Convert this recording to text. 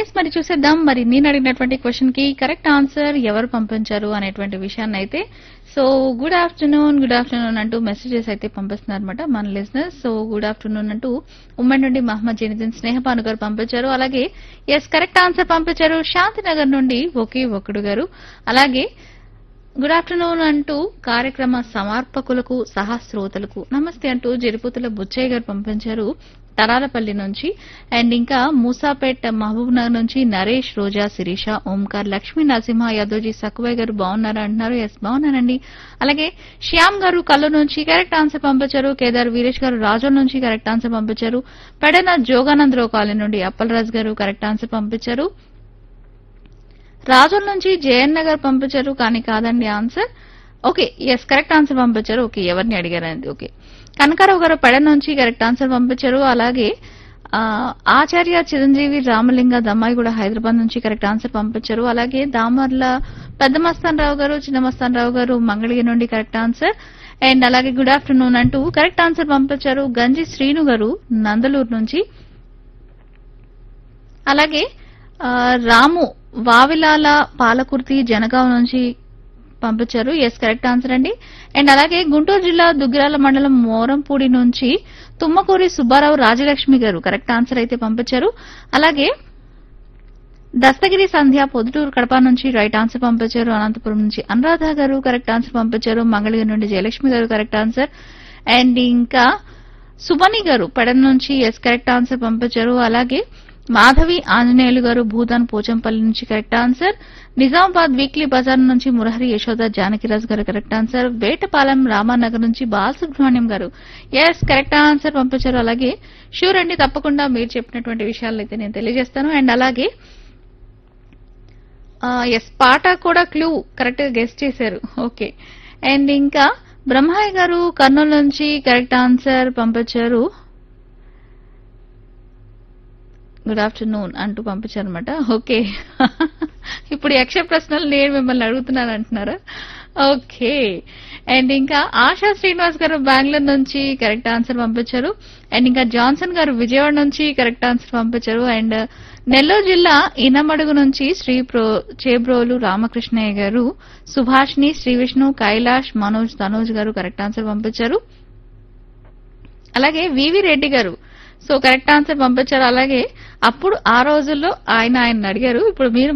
yes మరి చూసేద్దాం మరి నేను అడిగినటువంటి క్వశ్చన్ కి కరెక్ట్ ఆన్సర్ ఎవరు పంపించారు అనేటువంటి విషయాన్ని అయితే so good afternoon good afternoon అంటూ మెసేజెస్ అయితే పంపిస్తున్నారు అనమాట మన లిజినెస్ సో గుడ్ ఆఫ్టర్నూన్ అంటూ ఉమ్మడి నుండి మహమ్మద్ జైనుద్దీన్ స్నేహపాను గారు పంపించారు అలాగే ఎస్ కరెక్ట్ ఆన్సర్ పంపించారు శాంతినగర్ నుండి ఒకే ఒకడు గారు అలాగే గుడ్ ఆఫ్టర్నూన్ అంటూ కార్యక్రమ సమర్పకులకు సహా శ్రోతలకు నమస్తే అంటూ జరిపుతుల బుచ్చయ్య గారు పంపించారు తరాలపల్లి నుంచి అండ్ ఇంకా మూసాపేట్ మహబూబ్ నగర్ నుంచి నరేష్ రోజా శిరీష ఓంకార్ లక్ష్మీ నరసింహ యాదవ్జీ సక్కువయ్య గారు బాగున్నారా అంటున్నారు ఎస్ బాగున్నానండి అలాగే శ్యామ్ గారు కల్లు నుంచి కరెక్ట్ ఆన్సర్ పంపించారు కేదార్ వీరేష్ గారు రాజోల్ నుంచి కరెక్ట్ ఆన్సర్ పంపించారు పెడన జోగానందరావు కాలనీ నుండి అప్పలరాజు గారు కరెక్ట్ ఆన్సర్ పంపించారు రాజుల నుంచి జయన్ నగర్ పంపించారు కానీ కాదండి answer okay yes correct answer పంపించారు ఓకే ఎవరిని అడిగారండి ఓకే కనకారావు గారు పెడ నుంచి కరెక్ట్ ఆన్సర్ పంపించారు అలాగే ఆ, ఆచార్య చిరంజీవి రామలింగ దమ్మాయి కూడా హైదరాబాద్ నుంచి కరెక్ట్ ఆన్సర్ పంపించారు అలాగే దామర్ల పెద్ద మస్తాన్ రావు గారు చిన్న మస్తాన్ రావు గారు మంగళగిరి నుండి కరెక్ట్ ఆన్సర్ అండ్ అలాగే గుడ్ ఆఫ్టర్నూన్ అంటూ కరెక్ట్ ఆన్సర్ పంపించారు గంజి శ్రీను గారు నందలూరు నుంచి అలాగే ఆ, రాము వావిలాల పాలకుర్తి జనగాం నుంచి పంపించారు ఎస్ కరెక్ట్ ఆన్సర్ అండి అండ్ అలాగే గుంటూరు జిల్లా దుగ్గిరాల మండలం మోరంపూడి నుంచి తుమ్మకూరి సుబ్బారావు రాజలక్ష్మి గారు కరెక్ట్ ఆన్సర్ అయితే పంపించారు అలాగే దస్తగిరి సంధ్య పొద్దుటూరు కడప నుంచి రైట్ ఆన్సర్ పంపించారు అనంతపురం నుంచి అనురాధ గారు కరెక్ట్ ఆన్సర్ పంపించారు మంగళగిరి నుండి జయలక్ష్మి గారు కరెక్ట్ ఆన్సర్ అండ్ ఇంకా సుమని గారు పెడన నుంచి ఎస్ కరెక్ట్ ఆన్సర్ పంపించారు అలాగే మాధవి ఆంజనేయులు గారు భూదాన్ పోచంపల్లి నుంచి correct answer Nizamabad weekly bazaar నుంచి మురహరి యశోద జానకిరాజ్ గారు కరెక్ట్ ఆన్సర్ వేటపాలెం రామానగర్ నుంచి బాలసుబ్రహ్మణ్యం గారు ఎస్ కరెక్ట్ ఆన్సర్ పంపించారు అలాగే షూర్ అండి తప్పకుండా మీరు చెప్పినటువంటి విషయాలు అయితే నేను తెలియజేస్తాను అండ్ అలాగే ఎస్ పాట కూడా క్లూ కరెక్ట్ గా గెస్ట్ చేశారు ఓకే అండ్ ఇంకా బ్రహ్మయ్య గారు కర్నూలు నుంచి కరెక్ట్ ఆన్సర్ పంపించారు గుడ్ ఆఫ్టర్నూన్ అంటూ పంపించారు అనమాట ఓకే ఇప్పుడు యక్ష ప్రశ్నలు నేను మిమ్మల్ని అడుగుతున్నాను అంటున్నారా ఓకే అండ్ ఇంకా ఆశా శ్రీనివాస్ గారు బెంగళూరు నుంచి కరెక్ట్ ఆన్సర్ పంపించారు అండ్ ఇంకా జాన్సన్ గారు విజయవాడ నుంచి కరెక్ట్ ఆన్సర్ పంపించారు అండ్ నెల్లూరు జిల్లా ఇనమడుగు నుంచి శ్రీ ప్రో చేబ్రోలు రామకృష్ణయ్య గారు సుభాష్ని శ్రీ విష్ణు కైలాష్ మనోజ్ తనోజ్ గారు కరెక్ట్ ఆన్సర్ పంపించారు అలాగే వివి రెడ్డి గారు సో కరెక్ట్ ఆన్సర్ పంపించారు అలాగే అప్పుడు ఆ రోజుల్లో ఆయన ఆయన అడిగారు ఇప్పుడు మీరు